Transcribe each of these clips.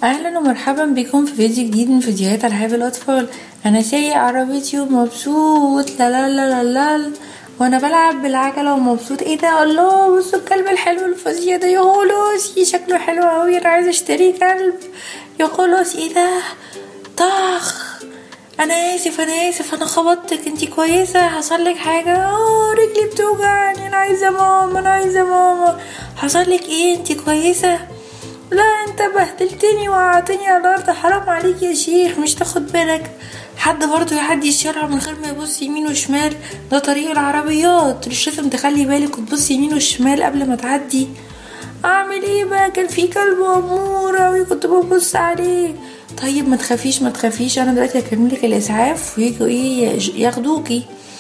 اهلا ومرحبا بكم في فيديو جديد من فيديوهات العاب الاطفال انا سايق عربيتي ومبسوط لا لا لا لا لا وانا بلعب بالعجله ومبسوط ايه ده الله بصوا الكلب الحلو الفظيع ده يا خلاص شكله حلو اوي انا عايزه اشتري كلب يا خلاص ايه ده طخ انا اسف انا اسف انا خبطتك انتي كويسه حصلك حاجه اه رجلي بتوجعني انا عايزه ماما انا عايزه ماما حصلك ايه انتي كويسه لا انت بهدلتني وقعتني على الارض حرام عليك يا شيخ مش تاخد بالك حد برضه يعدي الشارع من غير ما يبص يمين وشمال ده طريق العربيات مش لازم تخلي بالك وتبص يمين وشمال قبل ما تعدي اعمل ايه بقى كان في كلب اموره وكنت ببص عليه طيب ما تخافيش ما تخافيش انا دلوقتي هكلملك الاسعاف ويجوا ايه ياخدوكي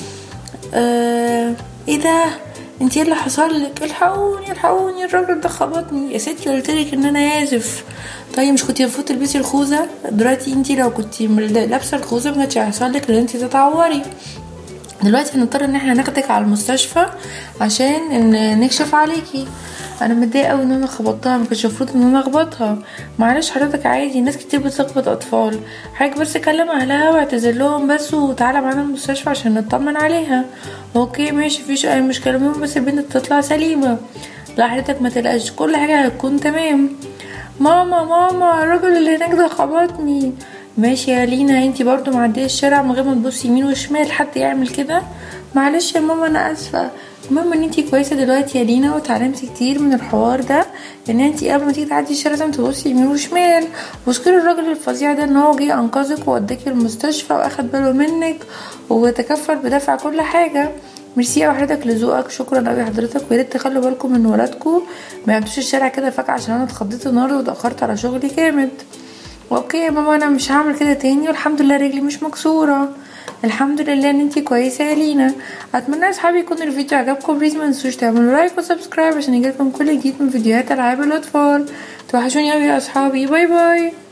آه ايه ده انتي ايه اللي حصل لك الحقوني الحقوني الراجل ده خبطني يا ستي قلت لك ان انا اسف طيب مش كنتي المفروض تلبسي الخوذه دلوقتي انتي لو كنتي لابسه الخوذه ما كانش هيحصل لك ان انتي تتعوري دلوقتي هنضطر ان احنا ناخدك على المستشفى عشان ان نكشف عليكي انا متضايقه قوي ان انا خبطتها ما كانش المفروض ان انا اخبطها معلش حضرتك عادي ناس كتير بتخبط اطفال حضرتك بس كلم اهلها واعتذر لهم بس وتعالى معانا المستشفى عشان نطمن عليها اوكي ماشي مفيش اي مشكله المهم بس البنت تطلع سليمه لا حضرتك ما تقلقش كل حاجه هتكون تمام ماما ماما الراجل اللي هناك ده خبطني ماشي يا لينا انتي برضو معديه الشارع من غير ما تبصي يمين وشمال حد يعمل كده معلش يا ماما انا اسفه المهم ان انتي كويسه دلوقتي يا لينا وتعلمتي كتير من الحوار ده ان انتي قبل ما تيجي تعدي الشارع لازم تبصي يمين وشمال واشكري الراجل الفظيع ده ان هو جه انقذك ووداكي المستشفى واخد باله منك وتكفل بدفع كل حاجه ميرسي اوي حضرتك لذوقك شكرا اوي حضرتك ويا ريت تخلوا بالكم من ولادكم ما يعدوش الشارع كده فجاه عشان انا اتخضيت النهارده واتاخرت على شغلي جامد اوكي يا ماما انا مش هعمل كده تاني والحمد لله رجلي مش مكسوره الحمد لله ان انتي كويسه يا لينا اتمنى يا اصحابي يكون الفيديو عجبكم بليز ما تنسوش تعملوا لايك وسبسكرايب عشان يجيلكم كل جديد من فيديوهات العاب الاطفال توحشوني اوي يا اصحابي باي باي